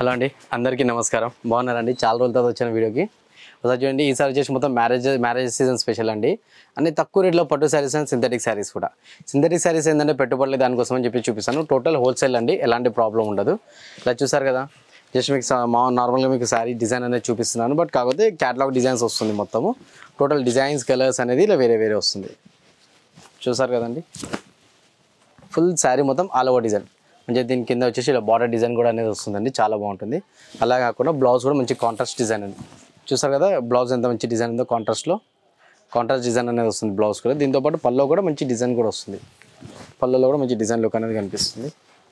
Hello అండి అందరికీ నమస్కారం బాగున్నారండి చాలా రోజుల తర్వాత వచ్చిన వీడియోకి ఒకసారి చూడండి ఈసారి వచ్చేసి మొత్తం మ్యారేజ్ మ్యారేజ్ సీజన్ స్పెషల్ అండి అన్ని తక్కువ రేట్లో పట్టు శారీస్ అండ్ సింథటిక్ శారీస్ కూడా సింథటిక్ శారీస్ ఏంటంటే పెట్టుబడులు దానికోసం అని చెప్పి చూపిస్తాను టోటల్ హోల్సేల్ అండి ఎలాంటి ప్రాబ్లం ఉండదు ఇలా చూసారు కదా జస్ట్ మీకు సా- మా నార్మల్గా మీకు శారీ డిజైన్ అనేది చూపిస్తున్నాను బట్ కాకపోతే క్యాటలాగ్ డిజైన్స్ వస్తుంది మొత్తము టోటల్ డిజైన్స్ కలర్స్ అనేది ఇలా వేరే వేరే వస్తుంది చూసారు కదండి ఫుల్ శారీ మొత్తం ఆల్ ఓవర్ డిజైన్ మంచిగా దీని కింద వచ్చేసి ఇలా బార్డర్ డిజైన్ కూడా అనేది వస్తుందండి చాలా బాగుంటుంది అలా కాకుండా బ్లౌజ్ కూడా మంచి కాంట్రాస్ట్ డిజైన్ అండి చూసారు కదా బ్లౌజ్ ఎంత మంచి డిజైన్ ఉందో కాంట్రాస్ట్లో కాంట్రాస్ట్ డిజైన్ అనేది వస్తుంది బ్లౌజ్ కూడా దీంతో పాటు పల్లో కూడా మంచి డిజైన్ కూడా వస్తుంది పళ్ళలో కూడా మంచి డిజైన్ లుక్ అనేది కనిపిస్తుంది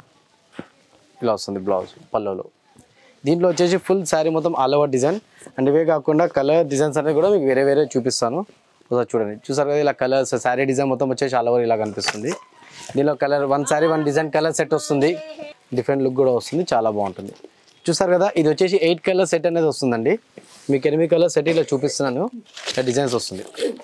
ఇలా వస్తుంది బ్లౌజ్ పల్లోలో దీంట్లో వచ్చేసి ఫుల్ శారీ మొత్తం ఆల్ ఓవర్ డిజైన్ అండ్ ఇవే కాకుండా కలర్ డిజైన్స్ అనేవి కూడా మీకు వేరే వేరే చూపిస్తాను ఒకసారి చూడండి చూసారు కదా ఇలా కలర్స్ శారీ డిజైన్ మొత్తం వచ్చేసి ఆల్ ఓవర్ ఇలా కనిపిస్తుంది దీనిలో colour one sari one design colour set వస్తుంది డిఫరెంట్ లుక్ కూడా వస్తుంది చాలా బాగుంటుంది చూసారు కదా ఇది వచ్చేసి ఎయిట్ కలర్ సెట్ అనేది వస్తుందండి మీకు ఎనిమిది కలర్ సెట్ ఇలా చూపిస్తున్నాను ఇలా డిజైన్స్ వస్తుంది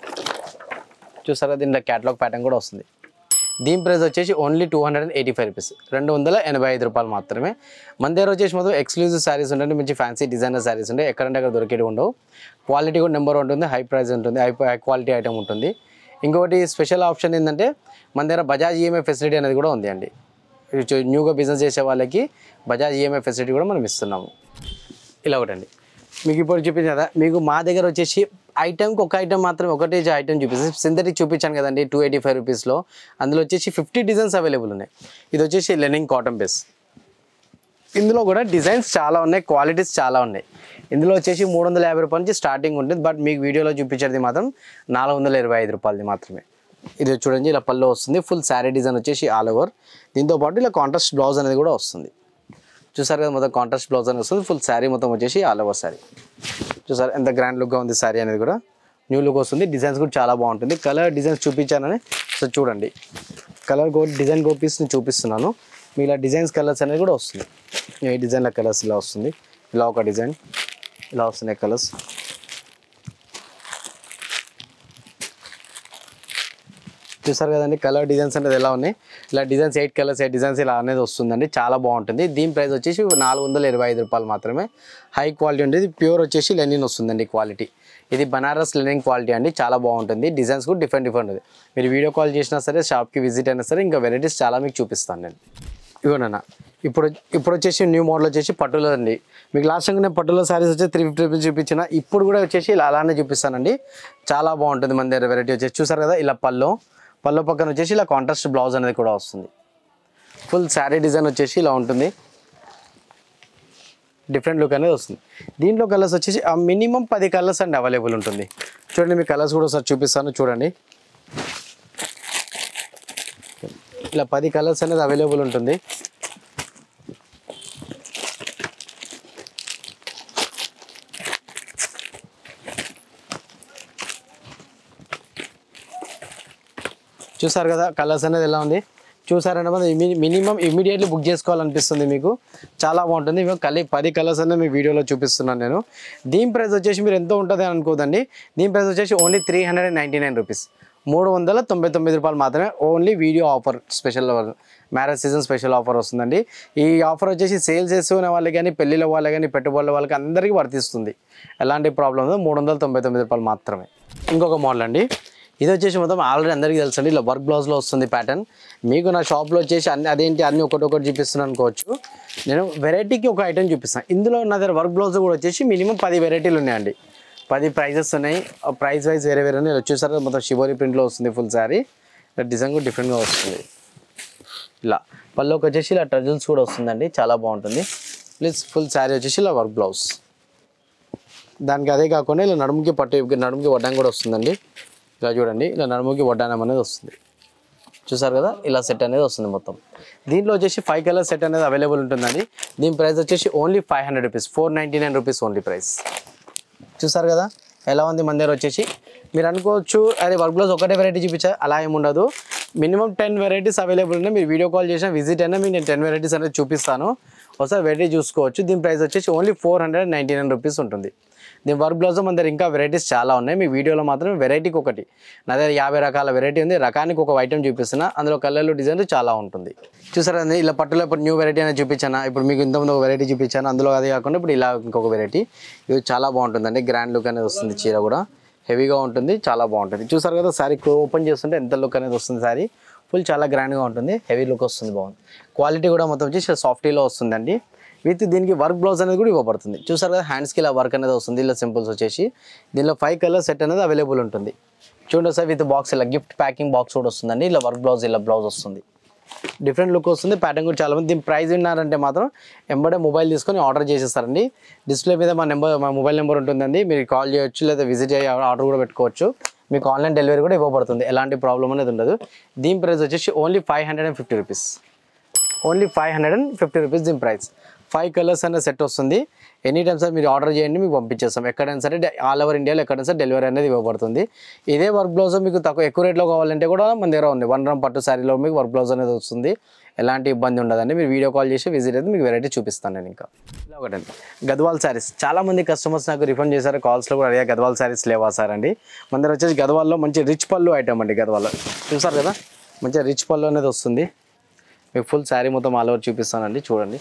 చూసారా దీంట్లో క్యాటలాగ్ ప్యాటర్న్ కూడా వస్తుంది దీని ప్రైస్ వచ్చేసి only two hundred and eighty five rupees రెండు వందల ఎనభై ఐదు రూపాయలు మాత్రమే మన దగ్గర వచ్చేసి మొత్తం ఎక్స్క్లూజివ్ శారీస్ ఉంటాయి మంచి ఫ్యాన్సీ డిజైనర్ శారీస్ ఉంటాయి ఎక్కడంటే అక్కడ దొరికేవి ఉండవు క్వాలిటీ కూడా నెంబర్ ఉంటుంది హై ప్రైస్ ఉంటుంది హై హై క్వాలిటీ ఐటమ్ ఉంటుంది ఇంకొకటి స్పెషల్ ఆప్షన్ ఏంటంటే మన దగ్గర బజాజ్ ఈఎంఐ ఫెసిలిటీ అనేది కూడా ఉంది అండి ఇది న్యూగా బిజినెస్ చేసే వాళ్ళకి బజాజ్ ఈఎంఐ ఫెసిలిటీ కూడా మనం ఇస్తున్నాము ఇలా ఒకటండి మీకు ఇప్పుడు చూపించాను కదా మీకు మా దగ్గర వచ్చేసి ఐటమ్కి ఒక ఐటమ్ మాత్రం ఒకటే ఐటమ్ చూపిస్తుంది సింథటిక్ చూపించాను కదండి టూ ఎయిటీ ఫైవ్ రూపీస్లో అందులో వచ్చేసి ఫిఫ్టీ డిజైన్స్ అవైలబుల్ ఉన్నాయి ఇది వచ్చేసి లెనింగ్ కాటన్ బేస్ ఇందులో కూడా డిజైన్స్ చాలా ఉన్నాయి క్వాలిటీస్ చాలా ఉన్నాయి ఇందులో వచ్చేసి మూడు వందల యాభై రూపాయల నుంచి స్టార్టింగ్ ఉంటుంది బట్ మీకు వీడియోలో చూపించేది మాత్రం నాలుగు వందల ఇరవై ఐదు రూపాయలది మాత్రమే ఇది చూడండి ఇలా పళ్ళు వస్తుంది ఫుల్ శారీ డిజైన్ వచ్చేసి ఆల్ ఓవర్ దీంతో పాటు ఇలా కాంట్రాస్ట్ బ్లౌజ్ అనేది కూడా వస్తుంది చూసారు కదా మొత్తం కాంట్రాస్ట్ బ్లౌజ్ అనేది వస్తుంది ఫుల్ శారీ మొత్తం వచ్చేసి ఆల్ ఓవర్ శారీ చూసారు ఎంత గ్రాండ్ లుక్గా ఉంది శారీ అనేది కూడా న్యూ లుక్ వస్తుంది డిజైన్స్ కూడా చాలా బాగుంటుంది కలర్ డిజైన్స్ చూపించానని సో చూడండి కలర్ కో డిజైన్ కోపీస్ని చూపిస్తున్నాను మీ ఇలా డిజైన్స్ కలర్స్ అనేది కూడా వస్తుంది ఈ డిజైన్ల కలర్స్ ఇలా వస్తుంది ఇలా ఒక డిజైన్ ఇలా వస్తున్నాయి కలర్స్ చూసారు కదండి కలర్ డిజైన్స్ అనేది ఎలా ఉన్నాయి ఇలా designs eight colours eight designs ఇలా అనేది వస్తుందండి చాలా బాగుంటుంది దీని ప్రైస్ వచ్చేసి నాలుగు వందల ఇరవై ఐదు రూపాయలు మాత్రమే హై క్వాలిటీ ఉంటుంది ప్యూర్ వచ్చేసి లెనిన్ వస్తుందండి క్వాలిటీ ఇది బనారస్ లెనిన్ క్వాలిటీ అండి చాలా బాగుంటుంది డిజైన్స్ కూడా డిఫరెంట్ డిఫరెంట్ ఉంది మీరు వీడియో కాల్ చేసినా సరే షాప్కి విజిట్ అయినా సరే ఇంకా వెరైటీస్ చాలా మీకు చూపిస్తాను నేను ఇవ్వనన్నా ఇప్పుడు ఇప్పుడు వచ్చేసి న్యూ మోడల్ వచ్చేసి పట్టులో అండి మీకు లాస్ట్ టైం నేను పట్టులో శారీస్ వచ్చి త్రీ ఫిఫ్టీ రూపీస్ చూపించిన ఇప్పుడు కూడా వచ్చేసి ఇలా అలానే చూపిస్తానండి చాలా బాగుంటుంది మన దగ్గర వెరైటీ వచ్చేసి చూసారు కదా ఇలా పళ్ళు పళ్ళు పక్కన వచ్చేసి ఇలా కాంట్రాస్ట్ బ్లౌజ్ అనేది కూడా వస్తుంది ఫుల్ శారీ డిజైన్ వచ్చేసి ఇలా ఉంటుంది డిఫరెంట్ లుక్ అనేది వస్తుంది దీంట్లో కలర్స్ వచ్చేసి మినిమం పది కలర్స్ అండి అవైలబుల్ ఉంటుంది చూడండి మీ కలర్స్ కూడా ఒకసారి చూపిస్తాను చూడండి ఇలా పది కలర్స్ అనేది అవైలబుల్ ఉంటుంది చూసారు కదా కలర్స్ అనేది ఎలా ఉంది చూసారంటే మనం మినిమం ఇమీడియట్లీ బుక్ చేసుకోవాలనిపిస్తుంది మీకు చాలా బాగుంటుంది ఇవి కలి పది కలర్స్ అనేది మీ వీడియోలో చూపిస్తున్నాను నేను దీని ప్రైస్ వచ్చేసి మీరు ఎంతో ఉంటుంది అని అనుకోదండి దీని ప్రైస్ వచ్చేసి only three hundred and ninety nine rupees మూడు వందల తొంభై తొమ్మిది రూపాయలు మాత్రమే only video offer special marriage season special offer వస్తుందండి ఈ ఆఫర్ వచ్చేసి సేల్స్ చేసుకునే వాళ్ళకి కానీ పెళ్ళిళ్ళ వాళ్ళకి కానీ పెట్టుబడుల వాళ్ళకి అందరికీ వర్తిస్తుంది ఎలాంటి ప్రాబ్లం ఉండదు మూడు వందల తొంభై తొమ్మిది రూపాయలు మాత్రమే ఇంకొక మోడల్ అండి ఇది వచ్చేసి మొత్తం ఆల్రెడీ అందరికీ తెలుసు అండి ఇలా వర్క్ బ్లౌజ్లో వస్తుంది ప్యాటర్న్ మీకు నా షాప్లో వచ్చేసి అన్ని అదేంటి అన్ని ఒకటి ఒకటి చూపిస్తున్నాను అనుకోవచ్చు నేను వెరైటీకి ఒక ఐటెం చూపిస్తాను ఇందులో నా దగ్గర వర్క్ బ్లౌజ్ కూడా వచ్చేసి మినిమం పది వెరైటీలు ఉన్నాయండి పది ప్రైజెస్ ఉన్నాయి ప్రైస్ వైజ్ వేరే వేరే ఉన్నాయి ఇలా వచ్చేసరికి మొత్తం షిబోరి ప్రింట్లో వస్తుంది ఫుల్ శారీ డిజైన్ కూడా డిఫరెంట్గా వస్తుంది ఇలా పళ్ళోకి వచ్చేసి ఇలా టజల్స్ కూడా వస్తుందండి చాలా బాగుంటుంది ప్లస్ ఫుల్ శారీ వచ్చేసి ఇలా వర్క్ బ్లౌజ్ దానికి అదే కాకుండా ఇలా నడుముకి పట్టు నడుముకి వడ్డానం కూడా వస్తుందండి ఇలా చూడండి ఇలా నడుముకి వడ్డానం అనేది వస్తుంది చూసారు కదా ఇలా సెట్ అనేది వస్తుంది మొత్తం దీంట్లో వచ్చేసి ఫైవ్ కలర్ సెట్ అనేది అవైలబుల్ ఉంటుందండి దీని ప్రైస్ వచ్చేసి only five hundred rupees four ninety nine rupees only price చూసారు కదా ఎలా ఉంది మన దగ్గర వచ్చేసి మీరు అనుకోవచ్చు అదే వర్క్ బ్లౌజ్ ఒకటే వెరైటీ చూపించా అలా ఏమి ఉండదు మినిమం టెన్ వెరైటీస్ అవైలబుల్ ఉన్నాయి మీరు వీడియో కాల్ చేసిన విజిట్ అయినా మీకు నేను టెన్ వెరైటీస్ అనేది చూపిస్తాను ఒకసారి వెరైటీ చూసుకోవచ్చు దీని ప్రైస్ వచ్చేసి only four hundred ninety nine rupees ఉంటుంది దీని వర్క్ బ్లౌజ్ మన దగ్గర ఇంకా వెరైటీస్ చాలా ఉన్నాయి మీ వీడియోలో మాత్రం వెరైటీకి ఒకటి నా దగ్గర యాభై రకాల వెరైటీ ఉంది రకానికి ఒక ఐటమ్ చూపిస్తున్నా అందులో కలర్లు డిజైన్ చాలా ఉంటుంది చూసారా అండి ఇలా పట్టులో ఇప్పుడు న్యూ వెరైటీ అనేది చూపించాను ఇప్పుడు మీకు ఇంతకుముందు ఒక వెరైటీ చూపించాను అందులో అది కాకుండా ఇప్పుడు ఇలా ఇంకొక వెరైటీ ఇది చాలా బాగుంటుందండి గ్రాండ్ లుక్ అనేది వస్తుంది చీర కూడా హెవీగా ఉంటుంది చాలా బాగుంటుంది చూసారు కదా శారీ ఓపెన్ చేస్తుంటే ఎంత లుక్ అనేది వస్తుంది శారీ ఫుల్ చాలా గ్రాండ్గా ఉంటుంది హెవీ లుక్ వస్తుంది బాగుంది క్వాలిటీ కూడా మొత్తం వచ్చి సాఫ్టీలో వస్తుందండి విత్ దీనికి వర్క్ బ్లౌజ్ అనేది కూడా ఇవ్వబడుతుంది చూసారు కదా హ్యాండ్స్కి ఇలా వర్క్ అనేది వస్తుంది ఇలా సింపుల్స్ వచ్చేసి దీనిలో ఫైవ్ కలర్ సెట్ అనేది అవైలబుల్ ఉంటుంది చూడండి సార్ విత్ బాక్స్ ఇలా గిఫ్ట్ ప్యాకింగ్ బాక్స్ కూడా వస్తుందండి ఇలా వర్క్ బ్లౌజ్ ఇలా బ్లౌజ్ వస్తుంది డిఫరెంట్ లుక్ వస్తుంది ప్యాటర్న్ కూడా చాలా మంది దీని ప్రైస్ విన్నారంటే మాత్రం ఎంబడే మొబైల్ తీసుకొని ఆర్డర్ చేసేస్తారండి డిస్ప్లే మీద మా నెంబర్ మా మొబైల్ నెంబర్ ఉంటుందండి మీరు కాల్ చేయొచ్చు లేదా విజిట్ అయ్యి ఆర్డర్ కూడా పెట్టుకోవచ్చు మీకు ఆన్లైన్ డెలివరీ కూడా ఇవ్వబడుతుంది ఎలాంటి ప్రాబ్లం అనేది ఉండదు దీని ప్రైస్ వచ్చేసి only five hundred and fifty rupees only five hundred and fifty rupees దీని ప్రైస్ ఫైవ్ కలర్స్ అనే సెట్ వస్తుంది ఎనీ టైమ్ సార్ మీరు ఆర్డర్ చేయండి మీకు పంపించేస్తాం ఎక్కడైనా సరే ఆల్ ఓవర్ ఇండియాలో ఎక్కడైనా సరే డెలివరీ అనేది ఇవ్వబడుతుంది ఇదే వర్క్ బ్లౌజ్ మీకు తక్కువ ఎక్కువ రేట్లో కావాలంటే కూడా మన దగ్గర ఉంది వన్ రమ్ పట్టు శారీలో మీకు వర్క్ బ్లౌజ్ అనేది వస్తుంది ఎలాంటి ఇబ్బంది ఉండదండి మీరు వీడియో కాల్ చేసి విజిట్ అయితే మీకు వెరైటీ చూపిస్తాను నేను ఇంకా ఇలా ఒకటండి గద్వాల్ శారీస్ చాలా మంది కస్టమర్స్ నాకు రిఫండ్ చేశారు కాల్స్లో కూడా అడిగా గద్వాల్ శారీస్ లేవా సార్ అండి మన దగ్గర వచ్చేసి గద్వాల్లో మంచి రిచ్ పళ్ళు ఐటమ్ అండి గద్వాల్లో చూసారు కదా మంచిగా రిచ్ పళ్ళు అనేది వస్తుంది మీకు ఫుల్ శారీ మొత్తం ఆల్ ఓవర్ చూపిస్తానండి చూడండి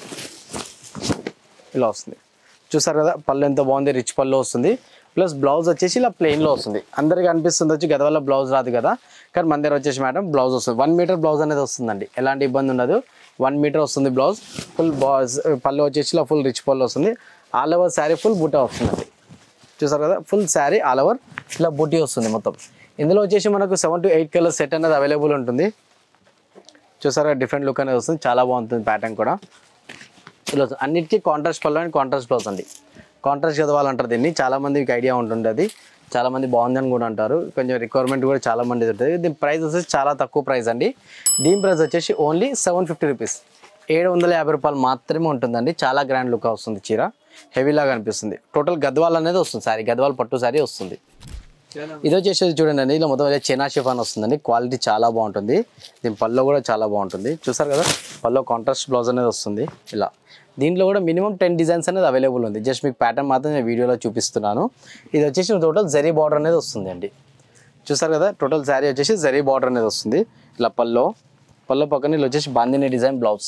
ఇలా వస్తుంది చూసారు కదా పళ్ళు ఎంత బాగుంది రిచ్ పళ్ళు వస్తుంది ప్లస్ బ్లౌజ్ వచ్చేసి ఇలా ప్లెయిన్లో వస్తుంది అందరికీ అనిపిస్తుంది వచ్చి గదవల్ల బ్లౌజ్ రాదు కదా కానీ మన దగ్గర వచ్చేసి మేడం బ్లౌజ్ వస్తుంది వన్ మీటర్ బ్లౌజ్ అనేది వస్తుందండి ఎలాంటి ఇబ్బంది ఉండదు వన్ మీటర్ వస్తుంది బ్లౌజ్ ఫుల్ పళ్ళు వచ్చేసి ఇలా ఫుల్ రిచ్ పళ్ళు వస్తుంది ఆల్ ఓవర్ శారీ ఫుల్ బుట్ట వస్తుందండి చూసారు కదా ఫుల్ శారీ ఆల్ ఓవర్ ఇలా బుట్టి వస్తుంది మొత్తం ఇందులో వచ్చేసి మనకు seven to eight colour set అనేది అవైలబుల్ ఉంటుంది చూసారా డిఫరెంట్ లుక్ అనేది వస్తుంది చాలా బాగుంటుంది ప్యాటర్న్ కూడా ఇలా వస్తుంది. అన్నిటికీ contrast pallu and contrast blouse అండి కాంట్రాస్ట్ చదవాలంటారు దీన్ని చాలా మందికి ఐడియా ఉంటుంది అది చాలా మంది బాగుందని కూడా అంటారు కొంచెం రిక్వైర్మెంట్ కూడా చాలా మంది ఉంటుంది దీని ప్రైస్ వచ్చేసి చాలా తక్కువ ప్రైస్ అండి దీని ప్రైస్ వచ్చేసి ఓన్లీ సెవెన్ ఫిఫ్టీ రూపీస్ ఏడు వందల యాభై రూపాయలు మాత్రమే ఉంటుందండి చాలా గ్రాండ్ లుక్ వస్తుంది చీర హెవీలాగా అనిపిస్తుంది టోటల్ గద్వాల్ అనేది వస్తుంది సారీ గద్వాల్ పట్టు సారీ వస్తుంది ఇది వచ్చేసి చూడండి అండి ఇలా మొత్తం చెనా షిఫాన్ వస్తుందండి క్వాలిటీ చాలా బాగుంటుంది దీని పళ్ళు కూడా చాలా బాగుంటుంది చూసారు కదా పళ్ళు కాంట్రాస్ట్ బ్లౌజ్ అనేది వస్తుంది ఇలా దీంట్లో కూడా మినిమం టెన్ డిజైన్స్ అనేది అవైలబుల్ ఉంది జస్ట్ మీకు ప్యాటర్న్ మాత్రం నేను వీడియోలో చూపిస్తున్నాను ఇది వచ్చేసి టోటల్ జరీ బార్డర్ అనేది వస్తుంది అండి చూసారు కదా టోటల్ శారీ వచ్చేసి జరీ బార్డర్ అనేది వస్తుంది ఇలా పల్లో పల్లో పక్కన ఇలా వచ్చేసి bandhani design blouse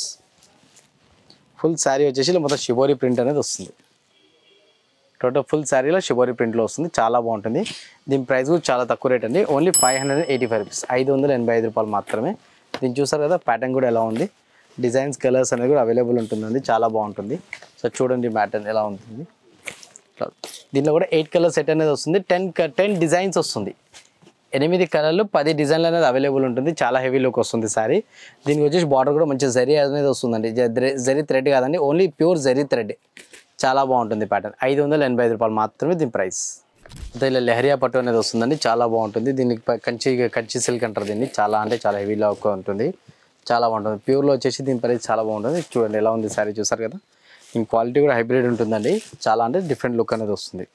full sari వచ్చేసి ఇలా మొత్తం షిబోరి ప్రింట్ అనేది వస్తుంది టోటల్ ఫుల్ శారీలో షిబోరి ప్రింట్లో వస్తుంది చాలా బాగుంటుంది దీని ప్రైస్ కూడా చాలా తక్కువ రేట్ అండి only five hundred eighty five rupees ఐదు వందల ఎనభై ఐదు రూపాయలు మాత్రమే దీన్ని చూసారు కదా ప్యాటర్న్ కూడా ఎలా ఉంది డిజైన్స్ కలర్స్ అనేది కూడా అవైలబుల్ ఉంటుందండి చాలా బాగుంటుంది సో చూడండి ప్యాటర్న్ ఎలా ఉంటుంది ఇట్లా. దీనిలో కూడా ఎయిట్ కలర్ సెట్ అనేది వస్తుంది టెన్ టెన్ డిజైన్స్ వస్తుంది ఎనిమిది కలర్లు పది డిజైన్లు అనేది అవైలబుల్ ఉంటుంది చాలా హెవీ లుక్ వస్తుంది సారీ దీనికి వచ్చేసి బార్డర్ కూడా మంచి జరీ అనేది వస్తుందండి జ- జరీ థ్రెడ్ కాదండి ఓన్లీ ప్యూర్ జరీ థ్రెడ్ చాలా బాగుంటుంది ప్యాటర్న్ ఐదు వందల ఎనభై ఐదు రూపాయలు మాత్రమే దీని ప్రైస్ అయితే ఇలా లెహరియా పట్టు అనేది వస్తుందండి చాలా బాగుంటుంది దీనికి ప- కంచి కంచి సిల్క్ అంటారు దీన్ని చాలా అంటే చాలా హెవీ లుక్ ఉంటుంది చాలా బాగుంటుంది ప్యూర్లో వచ్చేసి దీని ప్రైస్ చాలా బాగుంటుంది చూడండి ఎలా ఉంది సారీ చూసారు కదా దీని క్వాలిటీ కూడా హైబ్రిడ్ ఉంటుందండి చాలా అంటే డిఫరెంట్ లుక్ అనేది వస్తుంది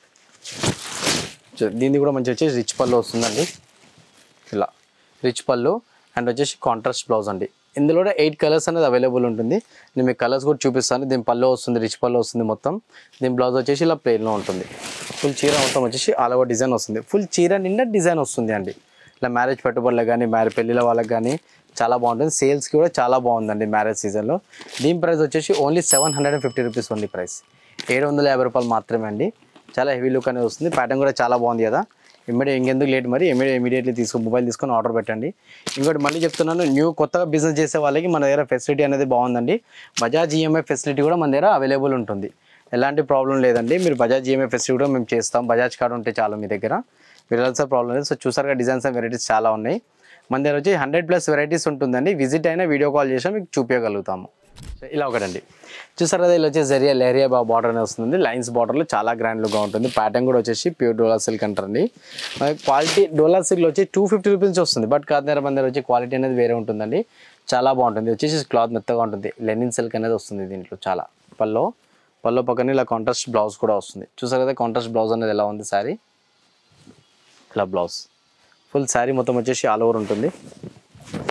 చూ- దీన్ని కూడా మంచి వచ్చేసి రిచ్ పళ్ళు వస్తుందండి ఇలా రిచ్ పళ్ళు అండ్ వచ్చేసి కాంట్రాస్ట్ బ్లౌజ్ అండి ఇందులో కూడా ఎయిట్ కలర్స్ అనేది అవైలబుల్ ఉంటుంది నేను మీకు కలర్స్ కూడా చూపిస్తాను దీని పళ్ళు వస్తుంది రిచ్ పళ్ళు వస్తుంది మొత్తం దీని బ్లౌజ్ వచ్చేసి ఇలా ప్లెయిన్లో ఉంటుంది ఫుల్ చీర మొత్తం వచ్చేసి ఆల్ ఓవర్ డిజైన్ వస్తుంది ఫుల్ చీర నిండా డిజైన్ వస్తుంది అండి ఇలా మ్యారేజ్ పెట్టుబడులకు కానీ మ్యారేజ్ పెళ్ళిళ్ళ వాళ్ళకి కానీ చాలా బాగుంటుంది సేల్స్కి కూడా చాలా బాగుందండి మ్యారేజ్ సీజన్లో దీని ప్రైస్ వచ్చేసి only seven hundred and fifty rupees only price ఏడు వందల యాభై రూపాయలు మాత్రమే అండి చాలా హెవీ లుక్ అనేది వస్తుంది ప్యాటర్న్ కూడా చాలా బాగుంది కదా ఇమ్మీడియట్ ఇంకెందుకు లేట్ మరి ఇమీడియట్ ఇమీడియట్లీ తీసుకొని మొబైల్ తీసుకొని ఆర్డర్ పెట్టండి ఇంకోటి మళ్ళీ చెప్తున్నాను న్యూ కొత్తగా బిజినెస్ చేసే వాళ్ళకి మన దగ్గర ఫెసిలిటీ అనేది బాగుందండి బజాజ్ ఈఎంఐ ఫెసిలిటీ కూడా మన దగ్గర అవైలబుల్ ఉంటుంది ఎలాంటి ప్రాబ్లం లేదండి మీరు బజాజ్ ఈఎంఐ ఫెసిలిటీ కూడా మేము చేస్తాం బజాజ్ కార్డు ఉంటే చాలు మీ దగ్గర మీరు వెళ్ళాల్సిన ప్రాబ్లం లేదు సో చూసారుగా డిజైన్స్ అండ్ వెరైటీస్ చాలా ఉన్నాయి మన దగ్గర వచ్చి హండ్రెడ్ ప్లస్ వెరైటీస్ ఉంటుందండి విజిట్ అయినా వీడియో కాల్ చేసినా మీకు చూపించగలుగుతాము సో ఇలా ఒకటండి చూసారు కదా ఇలా వచ్చేసి జరియా లేరియా బార్డర్ అనేది వస్తుంది లైన్స్ బార్డర్లో చాలా గ్రాండ్ లుక్గా ఉంటుంది ప్యాటర్న్ కూడా వచ్చేసి ప్యూర్ డోలా సిల్క్ అంటారండి క్వాలిటీ డోలా సిల్క్ వచ్చి టూ ఫిఫ్టీ రూపీస్ వస్తుంది బట్ కాదు మన దగ్గర వచ్చి క్వాలిటీ అనేది వేరే ఉంటుందండి చాలా బాగుంటుంది వచ్చేసి క్లాత్ మెత్తగా ఉంటుంది లెనిన్ సిల్క్ అనేది వస్తుంది దీంట్లో చాలా పల్లో పల్లో పక్కన ఇలా కాంట్రాస్ట్ బ్లౌజ్ కూడా వస్తుంది చూసారు కదా కాంట్రాస్ట్ బ్లౌజ్ అనేది ఎలా ఉంది సారీ ఇలా బ్లౌజ్ ఫుల్ శారీ మొత్తం వచ్చేసి ఆల్ ఓవర్ ఉంటుంది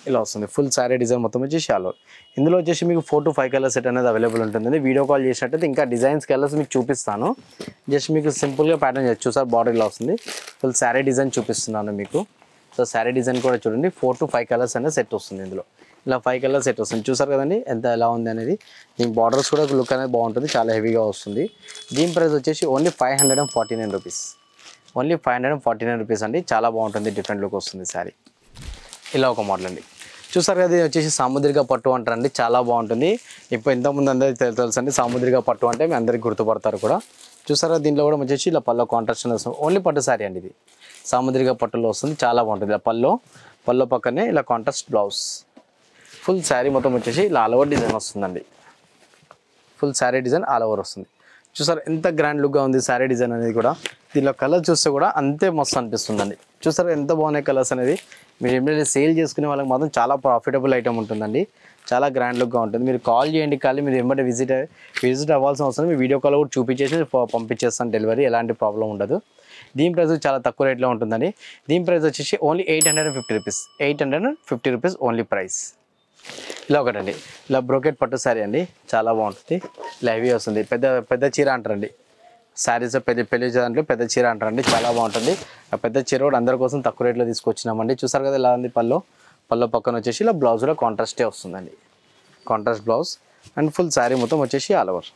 ఇలా వస్తుంది ఫుల్ శారీ డిజైన్ మొత్తం వచ్చి షాలో ఇందులో వచ్చేసి మీకు four to five colours set అనేది అవైలబుల్ ఉంటుంది వీడియో కాల్ చేసినట్టయితే ఇంకా డిజైన్స్ కలర్స్ మీకు చూపిస్తాను జస్ట్ మీకు సింపుల్గా ప్యాటర్న్ చూసారు బార్డర్ ఇలా వస్తుంది ఫుల్ శారీ డిజైన్ చూపిస్తున్నాను మీకు సో శారీ డిజైన్ కూడా చూడండి ఫోర్ టు ఫైవ్ కలర్స్ అనేది సెట్ వస్తుంది ఇందులో ఇలా ఫైవ్ కలర్స్ సెట్ వస్తుంది చూసారు కదండి ఎంత ఎలా ఉంది అనేది దీని బార్డర్స్ కూడా లుక్ అనేది బాగుంటుంది చాలా హెవీగా వస్తుంది దీని ప్రైస్ వచ్చేసి only five hundred and forty nine rupees only five hundred and forty nine rupees అండి చాలా బాగుంటుంది డిఫరెంట్ లుక్ వస్తుంది శారీ ఇలా ఒక మోడల్ అండి చూసారు కదా ఇది వచ్చేసి సాముద్రిక పట్టు అంటారండి చాలా బాగుంటుంది ఇప్పుడు ఇంతకుముందు అందరికీ తెలు- తెలుసు అండి సాముద్రిక పట్టు అంటే మీ అందరికీ గుర్తుపడతారు కూడా చూసారా దీంట్లో కూడా వచ్చేసి ఇలా పల్లో కాంట్రాక్ట్ వస్తుంది ఓన్లీ పట్టు శారీ అండి ఇది సాముద్రిక పట్టులో వస్తుంది చాలా బాగుంటుంది ఇలా పల్లో పల్లో పక్కనే ఇలా కాంట్రాస్ట్ బ్లౌజ్ ఫుల్ శారీ మొత్తం వచ్చేసి ఇలా ఆల్ ఓవర్ డిజైన్ వస్తుందండి full sari design all over వస్తుంది చూసారు ఎంత గ్రాండ్ లుక్గా ఉంది శారీ డిజైన్ అనేది కూడా దీనిలో కలర్ చూస్తే కూడా అంతే మస్తు అనిపిస్తుందండి చూసారు ఎంత బాగున్నాయి కలర్స్ అనేది మీరు ఎప్పుడైతే సేల్ చేసుకునే వాళ్ళకి మాత్రం చాలా ప్రాఫిటబుల్ ఐటమ్ ఉంటుందండి చాలా గ్రాండ్ లుక్గా ఉంటుంది మీరు కాల్ చేయండి కానీ మీరు వెంబడి విజిట్ విజిట్ అవ్వాల్సిన అవసరం లేదు. మీ వీడియో కాల్ కూడా చూపించేసి ప- పంపించేస్తాను డెలివరీ ఎలాంటి ప్రాబ్లం ఉండదు దీని ప్రైస్ చాలా తక్కువ రేట్లో ఉంటుందండి దీని ప్రైస్ వచ్చేసి only eight hundred and fifty rupees eight hundred and fifty rupees only price ఇలా ఒకటండి ఇలా బ్రోకెట్ పట్టు శారీ అండి చాలా బాగుంటుంది ఇలా హెవీ వస్తుంది పెద్ద పెద్ద చీర అంటారండి శారీస్ పెద్ద పెళ్లి దాంట్లో పెద్ద చీర అంటారండి చాలా బాగుంటుంది ఆ పెద్ద చీర కూడా అందరి కోసం తక్కువ రేట్లో తీసుకొచ్చినామండి చూసారు కదా ఇలా ఉంది పళ్ళు పళ్ళు పక్కన వచ్చేసి ఇలా బ్లౌజ్ కూడా కాంట్రాస్టే వస్తుందండి contrast blouse and full sari మొత్తం వచ్చేసి ఆల్ ఓవర్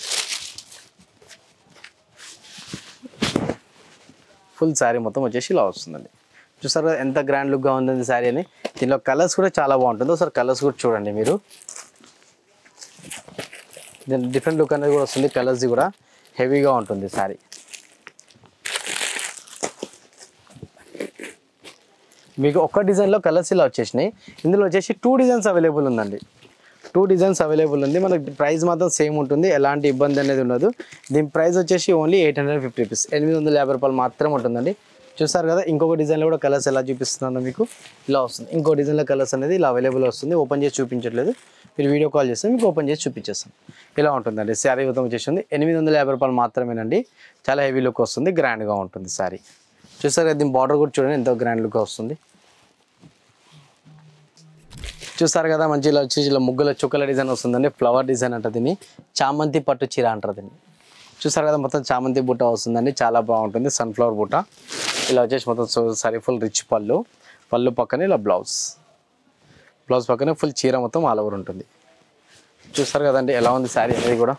ఫుల్ శారీ మొత్తం వచ్చేసి ఇలా వస్తుందండి చూసారు కదా ఎంత గ్రాండ్ లుక్గా ఉందండి శారీ అని దీనిలో కలర్స్ కూడా చాలా బాగుంటుంది ఒకసారి కలర్స్ కూడా చూడండి మీరు దీని డిఫరెంట్ లుక్ అనేది కూడా వస్తుంది కలర్స్ కూడా హెవీగా ఉంటుంది శారీ మీకు ఒక్క డిజైన్లో కలర్స్ ఇలా వచ్చేసినాయి ఇందులో వచ్చేసి టూ డిజైన్స్ అవైలబుల్ ఉందండి టూ డిజైన్స్ అవైలబుల్ ఉంది మనకి ప్రైస్ మాత్రం సేమ్ ఉంటుంది ఎలాంటి ఇబ్బంది అనేది ఉండదు దీని ప్రైస్ వచ్చేసి only eight hundred fifty rupees ఎనిమిది వందల యాభై రూపాయలు మాత్రం ఉంటుందండి చూసారు కదా ఇంకొక డిజైన్లో కూడా కలర్స్ ఎలా చూపిస్తున్నాను మీకు ఇలా వస్తుంది ఇంకో డిజైన్లో కలర్స్ అనేది ఇలా అవైలబుల్ వస్తుంది ఓపెన్ చేసి చూపించట్లేదు మీరు వీడియో కాల్ చేస్తే మీకు ఓపెన్ చేసి చూపించేస్తాను ఇలా ఉంటుందండి శారీ మొత్తం వచ్చేసింది ఎనిమిది వందల యాభై రూపాయలు మాత్రమేనండి చాలా హెవీ లుక్ వస్తుంది గ్రాండ్గా ఉంటుంది శారీ చూసారు కదా దీని బార్డర్ కూడా చూడండి ఎంతో గ్రాండ్ లుక్ వస్తుంది చూస్తారు కదా మంచి ఇలా వచ్చి ఇలా ముగ్గుల చుక్కల డిజైన్ వస్తుందండి ఫ్లవర్ డిజైన్ అంటారు దీన్ని చామంతి పట్టు చీర అంటారు దీన్ని చూస్తారు కదా మొత్తం చామంతి బుట్ట వస్తుందండి చాలా బాగుంటుంది సన్ఫ్లవర్ బుట్ట ఇలా వచ్చేసి మొత్తం సరి ఫుల్ రిచ్ పళ్ళు పళ్ళు పక్కనే ఇలా బ్లౌజ్ బ్లౌజ్ పక్కనే ఫుల్ చీర మొత్తం ఆల్ ఓవర్ ఉంటుంది చూస్తారు కదండి ఎలా ఉంది శారీ అనేది కూడా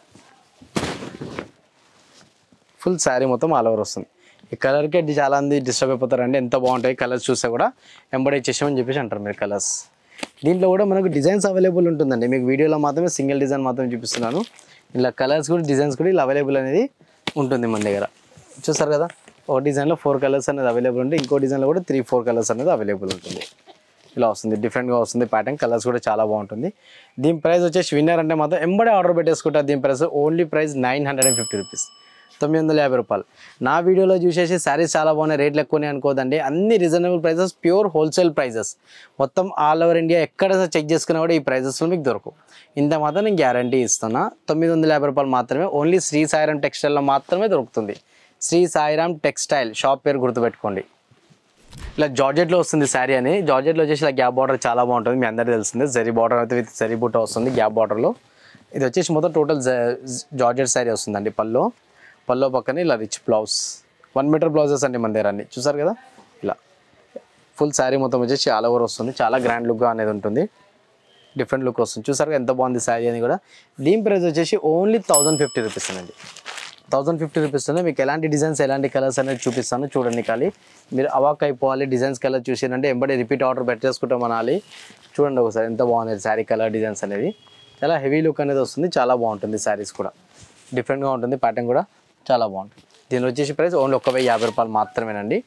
ఫుల్ శారీ మొత్తం ఆల్ ఓవర్ వస్తుంది ఈ కలర్కే చాలా మంది డిస్టర్బ్ అయిపోతారండి ఎంత బాగుంటాయి కలర్స్ చూస్తే కూడా ఎంబడే చేసామని చెప్పేసి అంటారు మీరు కలర్స్ దీంట్లో కూడా మనకు డిజైన్స్ అవైలబుల్ ఉంటుందండి మీకు వీడియోలో మాత్రమే సింగిల్ డిజైన్ మాత్రమే చూపిస్తున్నాను ఇలా కలర్స్ కూడా డిజైన్స్ కూడా ఇలా అవైలబుల్ అనేది ఉంటుంది మన దగ్గర చూస్తారు కదా ఒక డిజైన్లో ఫోర్ కలర్స్ అనేది అవైలబుల్ ఉంటుంది ఇంకో డిజైన్లో కూడా త్రీ ఫోర్ కలర్స్ అనేది అవైలబుల్ ఉంటుంది ఇలా వస్తుంది డిఫరెంట్గా వస్తుంది ప్యాటర్న్ కలర్స్ కూడా చాలా బాగుంటుంది దీని ప్రైస్ వచ్చేసి విన్నర్ అంటే మాత్రం ఎంబడే ఆర్డర్ పెట్టేసుకుంటారు దీని price only price nine hundred and fifty rupees తొమ్మిది వందల యాభై రూపాయలు నా వీడియోలో చూసేసి శారీస్ చాలా బాగున్నాయి రేట్లు ఎక్కువనే అనుకోదండి అన్ని reasonable prices pure wholesale prices మొత్తం ఆల్ ఓవర్ ఇండియా ఎక్కడ చెక్ చేసుకున్నా కూడా ఈ ప్రైజెస్లో మీకు దొరకవు ఇంత మాత్రం నేను గ్యారంటీ ఇస్తున్నా తొమ్మిది వందల యాభై రూపాయలు మాత్రమే ఓన్లీ శ్రీ సాయిరామ్ టెక్స్టైల్లో మాత్రమే దొరుకుతుంది శ్రీ సాయిరామ్ టెక్స్టైల్ షాప్ పేరు గుర్తుపెట్టుకోండి ఇలా జార్జెట్లో వస్తుంది శారీ అని జార్జెట్లో వచ్చేసి ఇలా గ్యాప్ బార్డర్ చాలా బాగుంటుంది మీ అందరికీ తెలిసిందే జరీ బార్డర్ అయితే విత్ జరీ బుట్ట వస్తుంది గ్యాప్ బార్డర్లో ఇది వచ్చేసి మొత్తం టోటల్ జార్జెట్ శారీ వస్తుందండి పల్లో పల్లో పక్కన ఇలా rich blouse one metre blouses అండి మన దగ్గర అన్ని చూసారు కదా ఇలా ఫుల్ శారీ మొత్తం వచ్చేసి ఆల్ ఓవర్ వస్తుంది చాలా గ్రాండ్ లుక్గా అనేది ఉంటుంది డిఫరెంట్ లుక్ వస్తుంది చూసారు కదా ఎంత బాగుంది శారీ అని కూడా దీని ప్రైస్ వచ్చేసి ఓన్లీ థౌజండ్ ఫిఫ్టీ రూపీస్ అండి థౌసండ్ ఫిఫ్టీ రూపీస్ మీకు ఎలాంటి డిజైన్స్ ఎలాంటి కలర్స్ అనేది చూపిస్తాను చూడండి ఖాళీ మీరు అవాక్ అయిపోవాలి డిజైన్స్ కలర్ చూసిరంటే ఎంబడే రిపీట్ ఆర్డర్ పెట్టేసుకుంటాం అనాలి చూడండి ఒకసారి ఎంత బాగుంది శారీ కలర్ డిజైన్స్ అనేది చాలా హెవీ లుక్ అనేది వస్తుంది చాలా బాగుంటుంది శారీస్ కూడా డిఫరెంట్గా ఉంటుంది ప్యాటర్న్ కూడా చాలా బాగుంటుంది దీని వచ్చేసి ప్రైస్ ఓన్లీ ఒక వెయ్యి యాభై రూపాయలు మాత్రమేనండి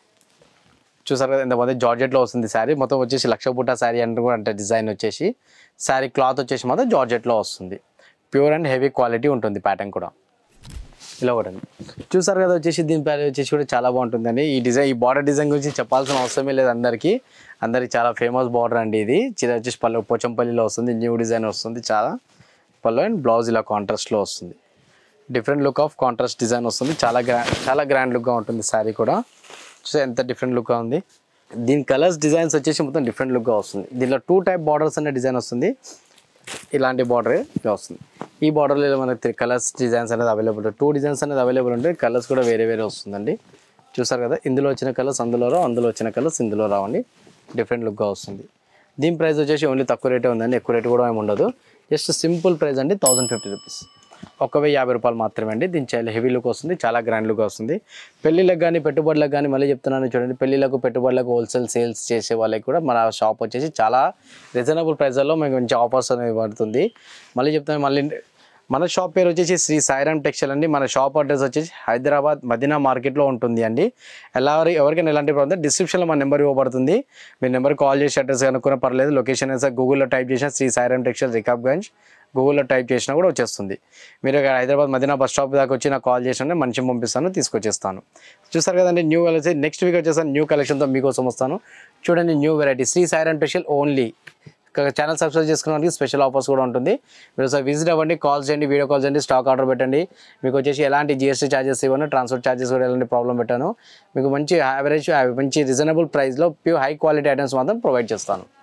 చూసారు కదా ఎంతమంది జార్జెట్లో వస్తుంది శారీ మొత్తం వచ్చేసి లక్ష బుట్ట శారీ అంటే కూడా అంటే డిజైన్ వచ్చేసి శారీ క్లాత్ వచ్చేసి మాత్రం జార్జెట్లో వస్తుంది ప్యూర్ అండ్ హెవీ క్వాలిటీ ఉంటుంది ప్యాటర్న్ కూడా ఇలా ఒకటి చూసారు కదా వచ్చేసి దీని పేరు వచ్చేసి కూడా చాలా బాగుంటుందండి ఈ డిజైన్ ఈ బార్డర్ డిజైన్ గురించి చెప్పాల్సిన అవసరమే లేదు అందరికీ అందరికి చాలా ఫేమస్ బార్డర్ అండి ఇది చిన్న వచ్చేసి పల్లె పోచంపల్లిలో వస్తుంది న్యూ డిజైన్ వస్తుంది చాలా పళ్ళు అండ్ బ్లౌజ్ ఇలా కాంట్రాస్ట్లో వస్తుంది different look of contrast design వస్తుంది చాలా గ్రా చాలా గ్రాండ్ లుక్గా ఉంటుంది శారీ కూడా చూసే ఎంత డిఫరెంట్ లుక్గా ఉంది దీని కలర్స్ డిజైన్స్ వచ్చేసి మొత్తం డిఫరెంట్ లుక్గా వస్తుంది దీనిలో టూ టైప్ బార్డర్స్ అనే డిజైన్ వస్తుంది ఇలాంటి బార్డర్ వస్తుంది ఈ బార్డర్లో మనకి త్రీ కలర్స్ డిజైన్స్ అనేది అవైలబుల్ టూ డిజైన్స్ అనేది అవైలబుల్ ఉంటాయి కలర్స్ కూడా వేరే వేరే వస్తుందండి చూసారు కదా ఇందులో వచ్చిన కలర్స్ అందులో రావు అందులో వచ్చిన కలర్స్ ఇందులో రావండి డిఫరెంట్ లుక్గా వస్తుంది దీని ప్రైస్ వచ్చేసి ఓన్లీ తక్కువ రేటే ఉందండి ఎక్కువ రేట్ కూడా ఏమి ఉండదు జస్ట్ సింపుల్ ప్రైస్ అండి థౌసండ్ ఫిఫ్టీ రూపీస్ ఒక వెయ్యి యాభై రూపాయలు మాత్రమే అండి దీని చాలా హెవీ లుక్ వస్తుంది చాలా గ్రాండ్ లుక్ వస్తుంది పెళ్ళిళ్ళకి కానీ పెట్టుబడులకు కానీ మళ్ళీ చెప్తున్నాను చూడండి పెళ్ళిళ్ళకు పెట్టుబడులకు హోల్సేల్ సేల్స్ చేసే వాళ్ళకి కూడా మన షాప్ వచ్చేసి చాలా రీజనబుల్ ప్రైస్లలో మీకు మంచి ఆఫర్స్ అనేవి పడుతుంది మళ్ళీ చెప్తాను మళ్ళీ మన షాప్ పేరు వచ్చేసి శ్రీ సాయిరామ్ టెక్స్టైల్ అండి మన షాప్ అడ్రస్ వచ్చేసి హైదరాబాద్ మదీనా మార్కెట్లో ఉంటుంది అండి ఎలా ఎవరికైనా ఎలాంటి ప్రాబ్లం డిస్క్రిప్షన్లో మన నెంబర్ ఇవ్వబడుతుంది మీ నెంబర్ కాల్ చేసి అడ్రస్ కనుక్కున్న పర్లేదు లొకేషన్ అయితే గూగుల్లో టైప్ చేసిన శ్రీ సాయిరామ్ టెక్స్టైల్ రికాబ్గంజ్ గూగుల్లో టైప్ చేసినా కూడా వచ్చేస్తుంది మీరు ఇక్కడ హైదరాబాద్ మదీనా బస్ స్టాప్ దాకా వచ్చి నాకు కాల్ చేసిన మనిషి పంపిస్తాను తీసుకొచ్చేస్తాను చూస్తారు కదండి న్యూ కలెక్షన్ నెక్స్ట్ వీక్ వచ్చేసాను న్యూ కలెక్షన్తో మీకోసం వస్తాను చూడండి new variety Shri Sairam textile only channel subscribe చేసుకోవడానికి స్పెషల్ ఆఫర్స్ కూడా ఉంటుంది మీరు ఒకసారి విజిట్ అవ్వండి కాల్ చేయండి వీడియో కాల్ చేయండి స్టాక్ ఆర్డర్ పెట్టండి మీకు వచ్చేసి ఎలాంటి జిఎస్టీ ఛార్జెస్ ఇవ్వను ట్రాన్స్పోర్ట్ ఛార్జెస్ కూడా ఎలాంటి ప్రాబ్లం పెట్టాను మీకు మంచి యావరేజ్ మంచి రీజనబుల్ ప్రైస్లో ప్యూర్ హై క్వాలిటీ ఐటమ్స్ మాత్రం ప్రొవైడ్ చేస్తాను